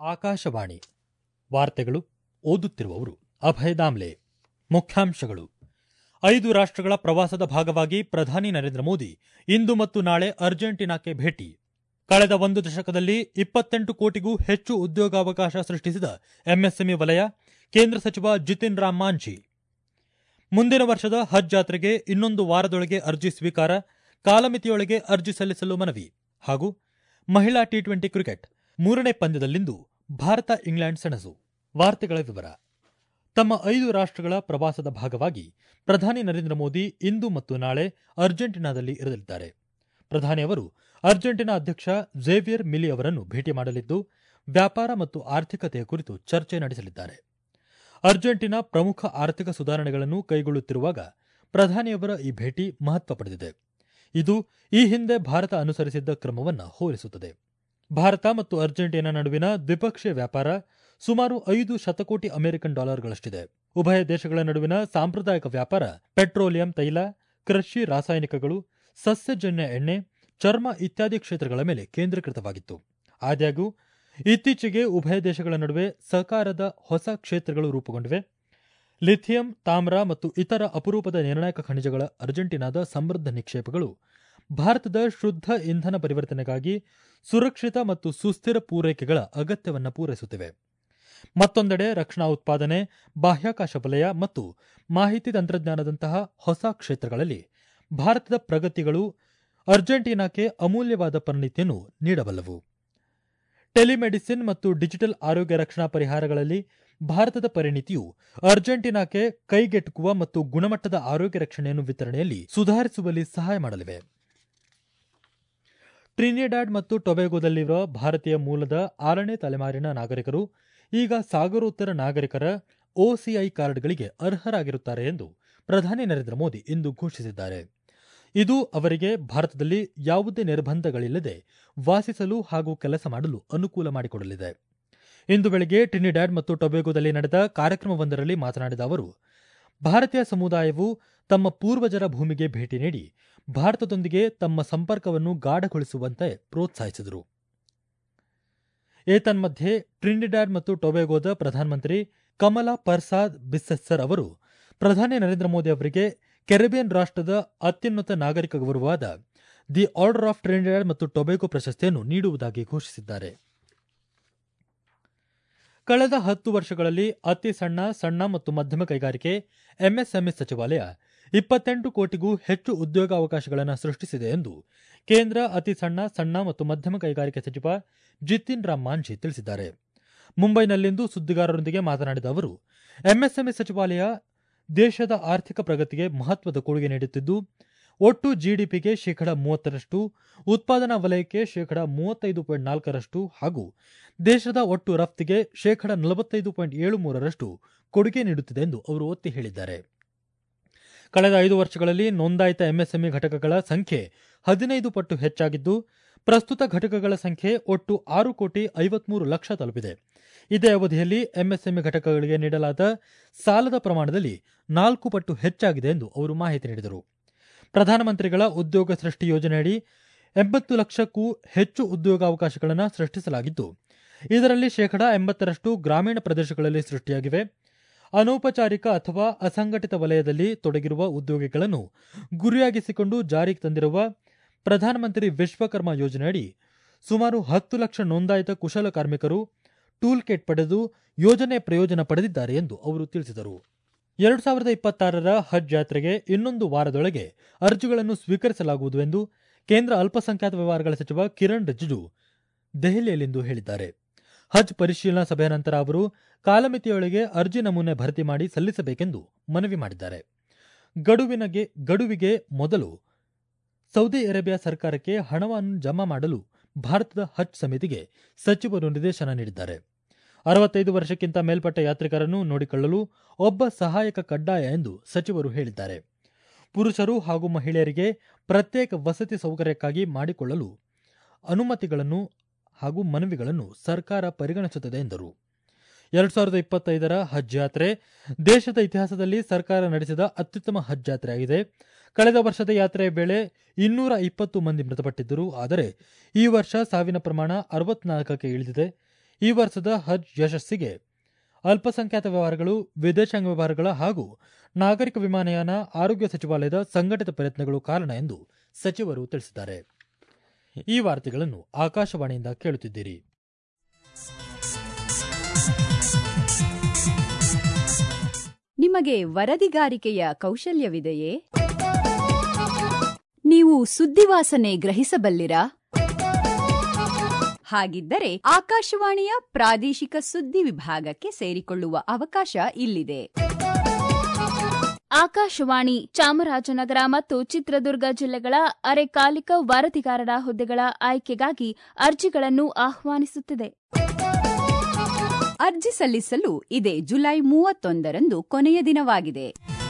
ಆಕಾಶವಾಣಿ ವಾರ್ತೆಗಳು ಓದುತ್ತಿರುವವರು ಅಭಯ ದಾಮ್ಲೆ ಮುಖ್ಯಾಂಶಗಳು ಐದು ರಾಷ್ಟ್ರಗಳ ಪ್ರವಾಸದ ಭಾಗವಾಗಿ ಪ್ರಧಾನಿ ನರೇಂದ್ರ ಮೋದಿ ಇಂದು ಮತ್ತು ನಾಳೆ ಅರ್ಜೆಂಟೀನಾಕ್ಕೆ ಭೇಟಿ ಕಳೆದ ಒಂದು ದಶಕದಲ್ಲಿ ಇಪ್ಪತ್ತೆಂಟು ಕೋಟಿಗೂ ಹೆಚ್ಚು ಉದ್ಯೋಗಾವಕಾಶ ಸೃಷ್ಟಿಸಿದ ಎಂಎಸ್ಎಂಇ ವಲಯ ಕೇಂದ್ರ ಸಚಿವ ಜಿತಿನ್ ರಾಮ್ ಮಾಂಝಿ ಮುಂದಿನ ವರ್ಷದ ಹಜ್ ಜಾತ್ರೆಗೆ ಇನ್ನೊಂದು ವಾರದೊಳಗೆ ಅರ್ಜಿ ಸ್ವೀಕಾರ ಕಾಲಮಿತಿಯೊಳಗೆ ಅರ್ಜಿ ಸಲ್ಲಿಸಲು ಮನವಿ ಹಾಗೂ ಮಹಿಳಾ ಟಿ ಟ್ವೆಂಟಿ ಕ್ರಿಕೆಟ್ ಮೂರನೇ ಪಂದ್ಯದಲ್ಲಿಂದು ಭಾರತ ಇಂಗ್ಲೆಂಡ್ ಸೆಣಸು ವಾರ್ತೆಗಳ ವಿವರ ತಮ್ಮ ಐದು ರಾಷ್ಟ್ರಗಳ ಪ್ರವಾಸದ ಭಾಗವಾಗಿ ಪ್ರಧಾನಿ ನರೇಂದ್ರ ಮೋದಿ ಇಂದು ಮತ್ತು ನಾಳೆ ಅರ್ಜೆಂಟೀನಾದಲ್ಲಿ ಇರಲಿದ್ದಾರೆ ಪ್ರಧಾನಿ ಅವರು ಅರ್ಜೆಂಟೀನಾ ಅಧ್ಯಕ್ಷ ಝೇವಿಯರ್ ಮಿಲಿ ಅವರನ್ನು ಭೇಟಿ ಮಾಡಲಿದ್ದು ವ್ಯಾಪಾರ ಮತ್ತು ಆರ್ಥಿಕತೆಯ ಕುರಿತು ಚರ್ಚೆ ನಡೆಸಲಿದ್ದಾರೆ ಅರ್ಜೆಂಟೀನಾ ಪ್ರಮುಖ ಆರ್ಥಿಕ ಸುಧಾರಣೆಗಳನ್ನು ಕೈಗೊಳ್ಳುತ್ತಿರುವಾಗ ಪ್ರಧಾನಿಯವರ ಈ ಭೇಟಿ ಮಹತ್ವ ಪಡೆದಿದೆ ಇದು ಈ ಹಿಂದೆ ಭಾರತ ಅನುಸರಿಸಿದ್ದ ಕ್ರಮವನ್ನು ಹೋಲಿಸುತ್ತದೆ ಭಾರತ ಮತ್ತು ಅರ್ಜೆಂಟೀನಾ ನಡುವಿನ ದ್ವಿಪಕ್ಷೀಯ ವ್ಯಾಪಾರ ಸುಮಾರು ಐದು ಶತಕೋಟಿ ಅಮೆರಿಕನ್ ಡಾಲರ್ಗಳಷ್ಟಿದೆ ಉಭಯ ದೇಶಗಳ ನಡುವಿನ ಸಾಂಪ್ರದಾಯಿಕ ವ್ಯಾಪಾರ ಪೆಟ್ರೋಲಿಯಂ ತೈಲ ಕೃಷಿ ರಾಸಾಯನಿಕಗಳು ಸಸ್ಯಜನ್ಯ ಎಣ್ಣೆ ಚರ್ಮ ಇತ್ಯಾದಿ ಕ್ಷೇತ್ರಗಳ ಮೇಲೆ ಕೇಂದ್ರೀಕೃತವಾಗಿತ್ತು ಆದಾಗ್ಯೂ ಇತ್ತೀಚೆಗೆ ಉಭಯ ದೇಶಗಳ ನಡುವೆ ಸಹಕಾರದ ಹೊಸ ಕ್ಷೇತ್ರಗಳು ರೂಪುಗೊಂಡಿವೆ ಲಿಥಿಯಂ ತಾಮ್ರ ಮತ್ತು ಇತರ ಅಪರೂಪದ ನಿರ್ಣಾಯಕ ಖನಿಜಗಳ ಅರ್ಜೆಂಟೀನಾದ ಸಮೃದ್ಧ ನಿಕ್ಷೇಪಗಳು ಭಾರತದ ಶುದ್ಧ ಇಂಧನ ಪರಿವರ್ತನೆಗಾಗಿ ಸುರಕ್ಷಿತ ಮತ್ತು ಸುಸ್ಥಿರ ಪೂರೈಕೆಗಳ ಅಗತ್ಯವನ್ನು ಪೂರೈಸುತ್ತಿವೆ ಮತ್ತೊಂದೆಡೆ ರಕ್ಷಣಾ ಉತ್ಪಾದನೆ ಬಾಹ್ಯಾಕಾಶ ವಲಯ ಮತ್ತು ಮಾಹಿತಿ ತಂತ್ರಜ್ಞಾನದಂತಹ ಹೊಸ ಕ್ಷೇತ್ರಗಳಲ್ಲಿ ಭಾರತದ ಪ್ರಗತಿಗಳು ಅರ್ಜೆಂಟೀನಾಕ್ಕೆ ಅಮೂಲ್ಯವಾದ ಪರಿಣಿತಿಯನ್ನು ನೀಡಬಲ್ಲವು ಟೆಲಿಮೆಡಿಸಿನ್ ಮತ್ತು ಡಿಜಿಟಲ್ ಆರೋಗ್ಯ ರಕ್ಷಣಾ ಪರಿಹಾರಗಳಲ್ಲಿ ಭಾರತದ ಪರಿಣಿತಿಯು ಅರ್ಜೆಂಟೀನಾಕ್ಕೆ ಕೈಗೆಟುಕುವ ಮತ್ತು ಗುಣಮಟ್ಟದ ಆರೋಗ್ಯ ರಕ್ಷಣೆಯನ್ನು ವಿತರಣೆಯಲ್ಲಿ ಸುಧಾರಿಸುವಲ್ಲಿ ಸಹಾಯ ಮಾಡಲಿವೆ ಟ್ರಿನಿಡಾಡ್ ಮತ್ತು ಟೊಬೆಗೊದಲ್ಲಿರುವ ಭಾರತೀಯ ಮೂಲದ ಆರನೇ ತಲೆಮಾರಿನ ನಾಗರಿಕರು ಈಗ ಸಾಗರೋತ್ತರ ನಾಗರಿಕರ ಒಸಿಐ ಕಾರ್ಡ್ಗಳಿಗೆ ಅರ್ಹರಾಗಿರುತ್ತಾರೆ ಎಂದು ಪ್ರಧಾನಿ ನರೇಂದ್ರ ಮೋದಿ ಇಂದು ಘೋಷಿಸಿದ್ದಾರೆ ಇದು ಅವರಿಗೆ ಭಾರತದಲ್ಲಿ ಯಾವುದೇ ನಿರ್ಬಂಧಗಳಿಲ್ಲದೆ ವಾಸಿಸಲು ಹಾಗೂ ಕೆಲಸ ಮಾಡಲು ಅನುಕೂಲ ಮಾಡಿಕೊಡಲಿದೆ ಇಂದು ಬೆಳಗ್ಗೆ ಟ್ರಿನಿಡ್ಯಾಡ್ ಮತ್ತು ಟೊಬೆಗೊದಲ್ಲಿ ನಡೆದ ಕಾರ್ಯಕ್ರಮವೊಂದರಲ್ಲಿ ಮಾತನಾಡಿದ ಅವರು ಭಾರತೀಯ ಸಮುದಾಯವು ತಮ್ಮ ಪೂರ್ವಜರ ಭೂಮಿಗೆ ಭೇಟಿ ನೀಡಿ ಭಾರತದೊಂದಿಗೆ ತಮ್ಮ ಸಂಪರ್ಕವನ್ನು ಗಾಢಗೊಳಿಸುವಂತೆ ಪ್ರೋತ್ಸಾಹಿಸಿದರು ಏತನ್ಮಧ್ಯೆ ಟ್ರಿನಿಡ್ಯಾಡ್ ಮತ್ತು ಟೊಬೆಗೊದ ಪ್ರಧಾನಮಂತ್ರಿ ಕಮಲಾ ಪರ್ಸಾದ್ ಬಿಸ್ಸೆಸ್ಸರ್ ಅವರು ಪ್ರಧಾನಿ ನರೇಂದ್ರ ಮೋದಿ ಅವರಿಗೆ ಕೆರೆಬಿಯನ್ ರಾಷ್ಟ್ರದ ಅತ್ಯುನ್ನತ ನಾಗರಿಕ ಗೌರವವಾದ ದಿ ಆರ್ಡರ್ ಆಫ್ ಟ್ರಿನಿಡ್ಯಾಡ್ ಮತ್ತು ಟೊಬೆಗೊ ಪ್ರಶಸ್ತಿಯನ್ನು ನೀಡುವುದಾಗಿ ಘೋಷಿಸಿದ್ದಾರೆ ಕಳೆದ ಹತ್ತು ವರ್ಷಗಳಲ್ಲಿ ಅತಿ ಸಣ್ಣ ಸಣ್ಣ ಮತ್ತು ಮಧ್ಯಮ ಕೈಗಾರಿಕೆ ಎಂಎಸ್ಎಂಇ ಸಚಿವಾಲಯ ಇಪ್ಪತ್ತೆಂಟು ಕೋಟಿಗೂ ಹೆಚ್ಚು ಉದ್ಯೋಗಾವಕಾಶಗಳನ್ನು ಸೃಷ್ಟಿಸಿದೆ ಎಂದು ಕೇಂದ್ರ ಅತಿ ಸಣ್ಣ ಸಣ್ಣ ಮತ್ತು ಮಧ್ಯಮ ಕೈಗಾರಿಕೆ ಸಚಿವ ಜಿತಿನ್ ರಾಮ್ ಮಾಂಝಿ ತಿಳಿಸಿದ್ದಾರೆ ಮುಂಬೈನಲ್ಲಿಂದು ಸುದ್ದಿಗಾರರೊಂದಿಗೆ ಮಾತನಾಡಿದ ಅವರು ಎಂಎಸ್ಎಂಇ ಸಚಿವಾಲಯ ದೇಶದ ಆರ್ಥಿಕ ಪ್ರಗತಿಗೆ ಮಹತ್ವದ ಕೊಡುಗೆ ನೀಡುತ್ತಿದ್ದು ಒಟ್ಟು ಜಿಡಿಪಿಗೆ ಶೇಕಡ ಮೂವತ್ತರಷ್ಟು ಉತ್ಪಾದನಾ ವಲಯಕ್ಕೆ ಶೇಕಡ ಮೂವತ್ತೈದು ಪಾಯಿಂಟ್ ನಾಲ್ಕರಷ್ಟು ಹಾಗೂ ದೇಶದ ಒಟ್ಟು ರಫ್ತಿಗೆ ಶೇಕಡ ನಲವತ್ತೈದು ಪಾಯಿಂಟ್ ಏಳು ಮೂರರಷ್ಟು ಕೊಡುಗೆ ನೀಡುತ್ತಿದೆ ಎಂದು ಅವರು ಒತ್ತಿ ಹೇಳಿದ್ದಾರೆ ಕಳೆದ ಐದು ವರ್ಷಗಳಲ್ಲಿ ನೋಂದಾಯಿತ ಎಂಎಸ್ಎಂಇ ಘಟಕಗಳ ಸಂಖ್ಯೆ ಹದಿನೈದು ಪಟ್ಟು ಹೆಚ್ಚಾಗಿದ್ದು ಪ್ರಸ್ತುತ ಘಟಕಗಳ ಸಂಖ್ಯೆ ಒಟ್ಟು ಆರು ಕೋಟಿ ಐವತ್ಮೂರು ಲಕ್ಷ ತಲುಪಿದೆ ಇದೇ ಅವಧಿಯಲ್ಲಿ ಎಂಎಸ್ಎಂಇ ಘಟಕಗಳಿಗೆ ನೀಡಲಾದ ಸಾಲದ ಪ್ರಮಾಣದಲ್ಲಿ ನಾಲ್ಕು ಪಟ್ಟು ಹೆಚ್ಚಾಗಿದೆ ಎಂದು ಅವರು ಮಾಹಿತಿ ನೀಡಿದರು ಪ್ರಧಾನಮಂತ್ರಿಗಳ ಉದ್ಯೋಗ ಸೃಷ್ಟಿ ಯೋಜನೆಯಡಿ ಎಂಬತ್ತು ಲಕ್ಷಕ್ಕೂ ಹೆಚ್ಚು ಉದ್ಯೋಗಾವಕಾಶಗಳನ್ನು ಸೃಷ್ಟಿಸಲಾಗಿದ್ದು ಇದರಲ್ಲಿ ಶೇಕಡಾ ಎಂಬತ್ತರಷ್ಟು ಗ್ರಾಮೀಣ ಪ್ರದೇಶಗಳಲ್ಲಿ ಸೃಷ್ಟಿಯಾಗಿವೆ ಅನೌಪಚಾರಿಕ ಅಥವಾ ಅಸಂಘಟಿತ ವಲಯದಲ್ಲಿ ತೊಡಗಿರುವ ಉದ್ಯೋಗಿಗಳನ್ನು ಗುರಿಯಾಗಿಸಿಕೊಂಡು ಜಾರಿಗೆ ತಂದಿರುವ ಪ್ರಧಾನಮಂತ್ರಿ ವಿಶ್ವಕರ್ಮ ಯೋಜನೆಯಡಿ ಸುಮಾರು ಹತ್ತು ಲಕ್ಷ ನೋಂದಾಯಿತ ಕುಶಲ ಕಾರ್ಮಿಕರು ಟೂಲ್ ಕಿಟ್ ಪಡೆದು ಯೋಜನೆ ಪ್ರಯೋಜನ ಪಡೆದಿದ್ದಾರೆ ಎಂದು ಅವರು ತಿಳಿಸಿದರು ಎರಡು ಸಾವಿರದ ಇಪ್ಪತ್ತಾರರ ಹಜ್ ಯಾತ್ರೆಗೆ ಇನ್ನೊಂದು ವಾರದೊಳಗೆ ಅರ್ಜಿಗಳನ್ನು ಸ್ವೀಕರಿಸಲಾಗುವುದು ಎಂದು ಕೇಂದ್ರ ಅಲ್ಪಸಂಖ್ಯಾತ ವ್ಯವಹಾರಗಳ ಸಚಿವ ಕಿರಣ್ ರಿಜಿಜು ದೆಹಲಿಯಲ್ಲಿಂದು ಹೇಳಿದ್ದಾರೆ ಹಜ್ ಪರಿಶೀಲನಾ ಸಭೆಯ ನಂತರ ಅವರು ಕಾಲಮಿತಿಯೊಳಗೆ ಅರ್ಜಿ ನಮೂನೆ ಭರ್ತಿ ಮಾಡಿ ಸಲ್ಲಿಸಬೇಕೆಂದು ಮನವಿ ಮಾಡಿದ್ದಾರೆ ಗಡುವಿನಗೆ ಗಡುವಿಗೆ ಮೊದಲು ಸೌದಿ ಅರೇಬಿಯಾ ಸರ್ಕಾರಕ್ಕೆ ಹಣವನ್ನು ಜಮಾ ಮಾಡಲು ಭಾರತದ ಹಜ್ ಸಮಿತಿಗೆ ಸಚಿವರು ನಿರ್ದೇಶನ ನೀಡಿದ್ದಾರೆ ಅರವತ್ತೈದು ವರ್ಷಕ್ಕಿಂತ ಮೇಲ್ಪಟ್ಟ ಯಾತ್ರಿಕರನ್ನು ನೋಡಿಕೊಳ್ಳಲು ಒಬ್ಬ ಸಹಾಯಕ ಕಡ್ಡಾಯ ಎಂದು ಸಚಿವರು ಹೇಳಿದ್ದಾರೆ ಪುರುಷರು ಹಾಗೂ ಮಹಿಳೆಯರಿಗೆ ಪ್ರತ್ಯೇಕ ವಸತಿ ಸೌಕರ್ಯಕ್ಕಾಗಿ ಮಾಡಿಕೊಳ್ಳಲು ಅನುಮತಿಗಳನ್ನು ಹಾಗೂ ಮನವಿಗಳನ್ನು ಸರ್ಕಾರ ಪರಿಗಣಿಸುತ್ತದೆ ಎಂದರು ಎರಡು ಸಾವಿರದ ಇಪ್ಪತ್ತೈದರ ಹಜ್ ಯಾತ್ರೆ ದೇಶದ ಇತಿಹಾಸದಲ್ಲಿ ಸರ್ಕಾರ ನಡೆಸಿದ ಅತ್ಯುತ್ತಮ ಹಜ್ ಯಾತ್ರೆಯಾಗಿದೆ ಕಳೆದ ವರ್ಷದ ಯಾತ್ರೆಯ ವೇಳೆ ಇನ್ನೂರ ಇಪ್ಪತ್ತು ಮಂದಿ ಮೃತಪಟ್ಟಿದ್ದರು ಆದರೆ ಈ ವರ್ಷ ಸಾವಿನ ಪ್ರಮಾಣ ಅರವತ್ನಾಲ್ಕಕ್ಕೆ ಇಳಿದಿದೆ ಈ ವರ್ಷದ ಹಜ್ ಯಶಸ್ಸಿಗೆ ಅಲ್ಪಸಂಖ್ಯಾತ ವ್ಯವಹಾರಗಳು ವಿದೇಶಾಂಗ ವ್ಯವಹಾರಗಳ ಹಾಗೂ ನಾಗರಿಕ ವಿಮಾನಯಾನ ಆರೋಗ್ಯ ಸಚಿವಾಲಯದ ಸಂಘಟಿತ ಪ್ರಯತ್ನಗಳು ಕಾರಣ ಎಂದು ಸಚಿವರು ತಿಳಿಸಿದ್ದಾರೆ ಈ ವಾರ್ತೆಗಳನ್ನು ಆಕಾಶವಾಣಿಯಿಂದ ಕೇಳುತ್ತಿದ್ದೀರಿ ನಿಮಗೆ ವರದಿಗಾರಿಕೆಯ ಕೌಶಲ್ಯವಿದೆಯೇ ನೀವು ಸುದ್ದಿವಾಸನೆ ಗ್ರಹಿಸಬಲ್ಲಿರಾ ಹಾಗಿದ್ದರೆ ಆಕಾಶವಾಣಿಯ ಪ್ರಾದೇಶಿಕ ಸುದ್ದಿ ವಿಭಾಗಕ್ಕೆ ಸೇರಿಕೊಳ್ಳುವ ಅವಕಾಶ ಇಲ್ಲಿದೆ ಆಕಾಶವಾಣಿ ಚಾಮರಾಜನಗರ ಮತ್ತು ಚಿತ್ರದುರ್ಗ ಜಿಲ್ಲೆಗಳ ಅರೆಕಾಲಿಕ ವರದಿಗಾರರ ಹುದ್ದೆಗಳ ಆಯ್ಕೆಗಾಗಿ ಅರ್ಜಿಗಳನ್ನು ಆಹ್ವಾನಿಸುತ್ತಿದೆ ಅರ್ಜಿ ಸಲ್ಲಿಸಲು ಇದೇ ಜುಲೈ ಮೂವತ್ತೊಂದರಂದು ಕೊನೆಯ ದಿನವಾಗಿದೆ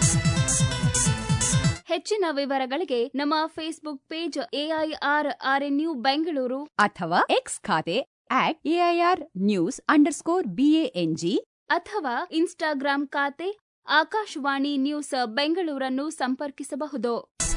ಹೆಚ್ಚಿನ ವಿವರಗಳಿಗೆ ನಮ್ಮ Facebook page A I R R N U Bengaluru ಅಥವಾ ಎಕ್ಸ್ ಖಾತೆ at A I R news underscore B A N G ಅಥವಾ ಇನ್ಸ್ಟಾಗ್ರಾಂ ಖಾತೆ ಆಕಾಶವಾಣಿ ನ್ಯೂಸ್ ಬೆಂಗಳೂರನ್ನು ಸಂಪರ್ಕಿಸಬಹುದು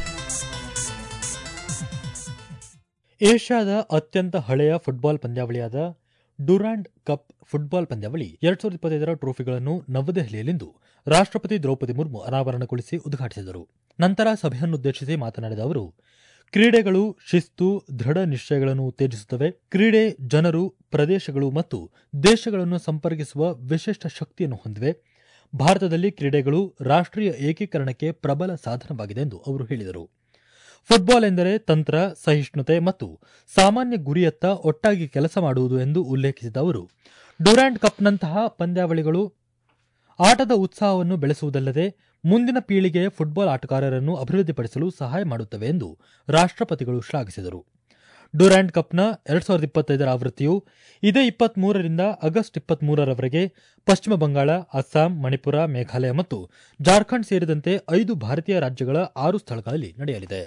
ಏಷ್ಯಾದ ಅತ್ಯಂತ ಹಳೆಯ ಫುಟ್ಬಾಲ್ ಪಂದ್ಯಾವಳಿಯಾದ ಡುರಾಂಡ್ ಕಪ್ ಫುಟ್ಬಾಲ್ ಪಂದ್ಯಾವಳಿ ಎರಡ್ ಸಾವಿರದ ಇಪ್ಪತ್ತೈದರ ಟ್ರೋಫಿಗಳನ್ನು ನವದೆಹಲಿಯಲ್ಲಿಂದು ರಾಷ್ಟ್ರಪತಿ ದ್ರೌಪದಿ ಮುರ್ಮು ಅನಾವರಣಗೊಳಿಸಿ ಉದ್ಘಾಟಿಸಿದರು ನಂತರ ಸಭೆಯನ್ನುದ್ದೇಶಿಸಿ ಮಾತನಾಡಿದ ಅವರು ಕ್ರೀಡೆಗಳು ಶಿಸ್ತು ದೃಢ ನಿಶ್ಚಯಗಳನ್ನು ಉತ್ತೇಜಿಸುತ್ತವೆ ಕ್ರೀಡೆ ಜನರು ಪ್ರದೇಶಗಳು ಮತ್ತು ದೇಶಗಳನ್ನು ಸಂಪರ್ಕಿಸುವ ವಿಶಿಷ್ಟ ಶಕ್ತಿಯನ್ನು ಹೊಂದಿವೆ ಭಾರತದಲ್ಲಿ ಕ್ರೀಡೆಗಳು ರಾಷ್ಟ್ರೀಯ ಏಕೀಕರಣಕ್ಕೆ ಪ್ರಬಲ ಸಾಧನವಾಗಿದೆ ಎಂದು ಅವರು ಹೇಳಿದರು ಫುಟ್ಬಾಲ್ ಎಂದರೆ ತಂತ್ರ ಸಹಿಷ್ಣುತೆ ಮತ್ತು ಸಾಮಾನ್ಯ ಗುರಿಯತ್ತ ಒಟ್ಟಾಗಿ ಕೆಲಸ ಮಾಡುವುದು ಎಂದು ಉಲ್ಲೇಖಿಸಿದ ಅವರು ಡ್ಯೂರಾಂಡ್ ಕಪ್ನಂತಹ ಪಂದ್ಯಾವಳಿಗಳು ಆಟದ ಉತ್ಸಾಹವನ್ನು ಬೆಳೆಸುವುದಲ್ಲದೆ ಮುಂದಿನ ಪೀಳಿಗೆಯ ಫುಟ್ಬಾಲ್ ಆಟಗಾರರನ್ನು ಅಭಿವೃದ್ಧಿಪಡಿಸಲು ಸಹಾಯ ಮಾಡುತ್ತವೆ ಎಂದು ರಾಷ್ಟ್ರಪತಿಗಳು ಶ್ಲಾಘಿಸಿದರು ಡ್ಯೂರಾಂಡ್ ಕಪ್ನ ಎರಡ್ ಸಾವಿರದ ಇಪ್ಪತ್ತೈದರ ಆವೃತ್ತಿಯು ಇದೇ ಇಪ್ಪತ್ಮೂರರಿಂದ ಆಗಸ್ಟ್ ಇಪ್ಪತ್ಮೂರರವರೆಗೆ ಪಶ್ಚಿಮ ಬಂಗಾಳ ಅಸ್ಸಾಂ ಮಣಿಪುರ ಮೇಘಾಲಯ ಮತ್ತು ಜಾರ್ಖಂಡ್ ಸೇರಿದಂತೆ ಐದು ಭಾರತೀಯ ರಾಜ್ಯಗಳ ಆರು ಸ್ಥಳಗಳಲ್ಲಿ ನಡೆಯಲಿದೆ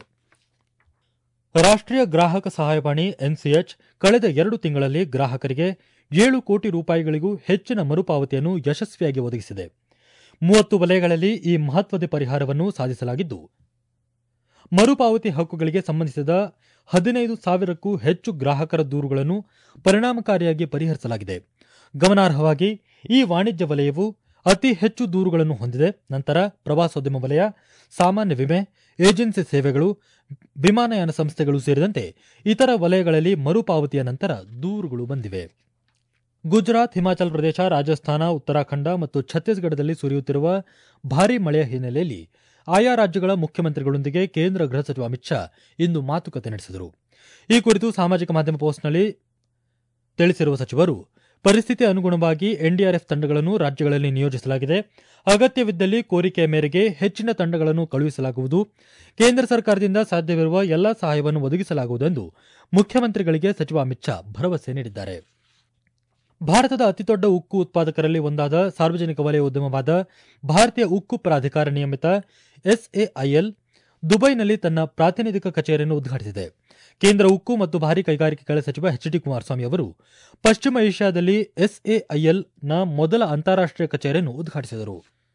ರಾಷ್ಟ್ರೀಯ ಗ್ರಾಹಕ ಸಹಾಯವಾಣಿ ಎನ್ಸಿಎಚ್ ಕಳೆದ ಎರಡು ತಿಂಗಳಲ್ಲಿ ಗ್ರಾಹಕರಿಗೆ ಏಳು ಕೋಟಿ ರೂಪಾಯಿಗಳಿಗೂ ಹೆಚ್ಚಿನ ಮರುಪಾವತಿಯನ್ನು ಯಶಸ್ವಿಯಾಗಿ ಒದಗಿಸಿದೆ ಮೂವತ್ತು ವಲಯಗಳಲ್ಲಿ ಈ ಮಹತ್ವದ ಪರಿಹಾರವನ್ನು ಸಾಧಿಸಲಾಗಿದ್ದು ಮರುಪಾವತಿ ಹಕ್ಕುಗಳಿಗೆ ಸಂಬಂಧಿಸಿದ ಹದಿನೈದು ಸಾವಿರಕ್ಕೂ ಹೆಚ್ಚು ಗ್ರಾಹಕರ ದೂರುಗಳನ್ನು ಪರಿಣಾಮಕಾರಿಯಾಗಿ ಪರಿಹರಿಸಲಾಗಿದೆ ಗಮನಾರ್ಹವಾಗಿ ಈ ವಾಣಿಜ್ಯ ವಲಯವು ಅತಿ ಹೆಚ್ಚು ದೂರುಗಳನ್ನು ಹೊಂದಿದೆ ನಂತರ ಪ್ರವಾಸೋದ್ಯಮ ವಲಯ ಸಾಮಾನ್ಯ ವಿಮೆ ಏಜೆನ್ಸಿ ಸೇವೆಗಳು ವಿಮಾನಯಾನ ಸಂಸ್ಥೆಗಳು ಸೇರಿದಂತೆ ಇತರ ವಲಯಗಳಲ್ಲಿ ಮರುಪಾವತಿಯ ನಂತರ ದೂರುಗಳು ಬಂದಿವೆ ಗುಜರಾತ್ ಹಿಮಾಚಲ ಪ್ರದೇಶ ರಾಜಸ್ಥಾನ ಉತ್ತರಾಖಂಡ ಮತ್ತು ಛತ್ತೀಸ್ಗಢದಲ್ಲಿ ಸುರಿಯುತ್ತಿರುವ ಭಾರೀ ಮಳೆಯ ಹಿನ್ನೆಲೆಯಲ್ಲಿ ಆಯಾ ರಾಜ್ಯಗಳ ಮುಖ್ಯಮಂತ್ರಿಗಳೊಂದಿಗೆ ಕೇಂದ್ರ ಗೃಹ ಸಚಿವ ಅಮಿತ್ ಶಾ ಇಂದು ಮಾತುಕತೆ ನಡೆಸಿದರು ಈ ಕುರಿತು ಸಾಮಾಜಿಕ ಮಾಧ್ಯಮ ಪೋಸ್ಟ್ನಲ್ಲಿ ತಿಳಿಸಿರುವ ಸಚಿವರು ಪರಿಸ್ಥಿತಿ ಅನುಗುಣವಾಗಿ ಎನ್ಡಿಆರ್ಎಫ್ ತಂಡಗಳನ್ನು ರಾಜ್ಯಗಳಲ್ಲಿ ನಿಯೋಜಿಸಲಾಗಿದೆ ಅಗತ್ಯವಿದ್ದಲ್ಲಿ ಕೋರಿಕೆಯ ಮೇರೆಗೆ ಹೆಚ್ಚಿನ ತಂಡಗಳನ್ನು ಕಳುಹಿಸಲಾಗುವುದು ಕೇಂದ್ರ ಸರ್ಕಾರದಿಂದ ಸಾಧ್ಯವಿರುವ ಎಲ್ಲಾ ಸಹಾಯವನ್ನು ಒದಗಿಸಲಾಗುವುದು ಎಂದು ಮುಖ್ಯಮಂತ್ರಿಗಳಿಗೆ ಸಚಿವ ಅಮಿತ್ ಶಾ ಭರವಸೆ ನೀಡಿದ್ದಾರೆ ಭಾರತದ ಅತಿದೊಡ್ಡ ಉಕ್ಕು ಉತ್ಪಾದಕರಲ್ಲಿ ಒಂದಾದ ಸಾರ್ವಜನಿಕ ವಲಯ ಉದ್ಯಮವಾದ ಭಾರತೀಯ ಉಕ್ಕು ಪ್ರಾಧಿಕಾರ ನಿಯಮಿತ ಎಸ್ಎಐಎಲ್ ದುಬೈನಲ್ಲಿ ತನ್ನ ಪ್ರಾತಿನಿಧಿಕ ಕಚೇರಿಯನ್ನು ಉದ್ಘಾಟಿಸಿದೆ ಕೇಂದ್ರ ಉಕ್ಕು ಮತ್ತು ಭಾರಿ ಕೈಗಾರಿಕೆಗಳ ಸಚಿವ ಎಚ್ ಡಿ ಕುಮಾರಸ್ವಾಮಿ ಅವರು ಪಶ್ಚಿಮ ಏಷ್ಯಾದಲ್ಲಿ ಎಸ್ಎಐಎಲ್ನ ಮೊದಲ ಅಂತಾರಾಷ್ಟೀಯ ಕಚೇರಿಯನ್ನು ಉದ್ಘಾಟಿಸಿದರು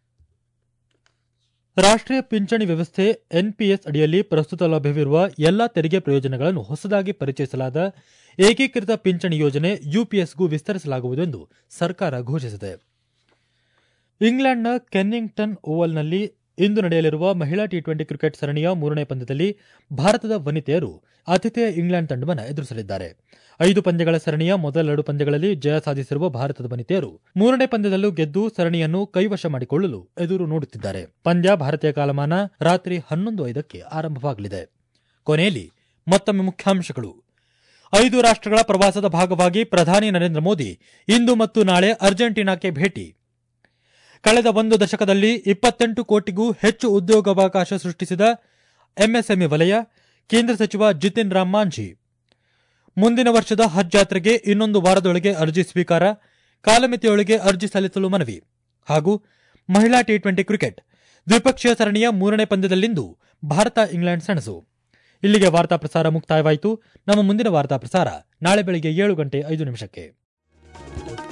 ರಾಷ್ಟ್ರೀಯ ಪಿಂಚಣಿ ವ್ಯವಸ್ಥೆ ಎನ್ಪಿಎಸ್ ಅಡಿಯಲ್ಲಿ ಪ್ರಸ್ತುತ ಲಭ್ಯವಿರುವ ಎಲ್ಲಾ ತೆರಿಗೆ ಪ್ರಯೋಜನಗಳನ್ನು ಹೊಸದಾಗಿ ಪರಿಚಯಿಸಲಾದ ಏಕೀಕೃತ ಪಿಂಚಣಿ ಯೋಜನೆ ಯುಪಿಎಸ್ಗೂ ವಿಸ್ತರಿಸಲಾಗುವುದು ಎಂದು ಸರ್ಕಾರ ಘೋಷಿಸಿದೆ ಇಂಗ್ಲೆಂಡ್ನ ಕೆನ್ನಿಂಗ್ಟನ್ ಓವಲ್ನಲ್ಲಿ ಇಂದು ನಡೆಯಲಿರುವ ಮಹಿಳಾ ಟಿ ಟ್ವೆಂಟಿ ಕ್ರಿಕೆಟ್ ಸರಣಿಯ ಮೂರನೇ ಪಂದ್ಯದಲ್ಲಿ ಭಾರತದ ವನಿತೆಯರು ಆತಿಥೇಯ ಇಂಗ್ಲೆಂಡ್ ತಂಡವನ್ನು ಎದುರಿಸಲಿದ್ದಾರೆ ಐದು ಪಂದ್ಯಗಳ ಸರಣಿಯ ಮೊದಲ ಎರಡು ಪಂದ್ಯಗಳಲ್ಲಿ ಜಯ ಸಾಧಿಸಿರುವ ಭಾರತದ ವನಿತೆಯರು ಮೂರನೇ ಪಂದ್ಯದಲ್ಲೂ ಗೆದ್ದು ಸರಣಿಯನ್ನು ಕೈವಶ ಮಾಡಿಕೊಳ್ಳಲು ಎದುರು ನೋಡುತ್ತಿದ್ದಾರೆ ಪಂದ್ಯ ಭಾರತೀಯ ಕಾಲಮಾನ ರಾತ್ರಿ ಹನ್ನೊಂದು ಐದಕ್ಕೆ ಆರಂಭವಾಗಲಿದೆ ಕೊನೆಯಲ್ಲಿ ಮತ್ತೊಮ್ಮೆ ಮುಖ್ಯಾಂಶಗಳು ಐದು ರಾಷ್ಟ್ರಗಳ ಪ್ರವಾಸದ ಭಾಗವಾಗಿ ಪ್ರಧಾನಿ ನರೇಂದ್ರ ಮೋದಿ ಇಂದು ಮತ್ತು ನಾಳೆ ಅರ್ಜೆಂಟೀನಾಕ್ಕೆ ಭೇಟಿ ಕಳೆದ ಒಂದು ದಶಕದಲ್ಲಿ ಇಪ್ಪತ್ತೆಂಟು ಕೋಟಿಗೂ ಹೆಚ್ಚು ಉದ್ಯೋಗಾವಕಾಶ ಸೃಷ್ಟಿಸಿದ ಎಂಎಸ್ಎಂಇ ವಲಯ ಕೇಂದ್ರ ಸಚಿವ ಜಿತಿನ್ ರಾಮ್ ಮಾಂಝಿ ಮುಂದಿನ ವರ್ಷದ ಹಜ್ ಜಾತ್ರೆಗೆ ಇನ್ನೊಂದು ವಾರದೊಳಗೆ ಅರ್ಜಿ ಸ್ವೀಕಾರ ಕಾಲಮಿತಿಯೊಳಗೆ ಅರ್ಜಿ ಸಲ್ಲಿಸಲು ಮನವಿ ಹಾಗೂ ಮಹಿಳಾ ಟಿ ಟ್ವೆಂಟಿ ಕ್ರಿಕೆಟ್ ದ್ವಿಪಕ್ಷೀಯ ಸರಣಿಯ ಮೂರನೇ ಪಂದ್ಯದಲ್ಲಿಂದು ಭಾರತ ಇಂಗ್ಲೆಂಡ್ ಸೆಣಸು ಇಲ್ಲಿಗೆ ವಾರ್ತಾ ಪ್ರಸಾರ ಮುಕ್ತಾಯವಾಯಿತು ನಮ್ಮ ಮುಂದಿನ ವಾರ್ತಾ ಪ್ರಸಾರ ನಾಳೆ ಬೆಳಗ್ಗೆ ಏಳು ಗಂಟೆ ಐದು ನಿಮಿಷಕ್ಕೆ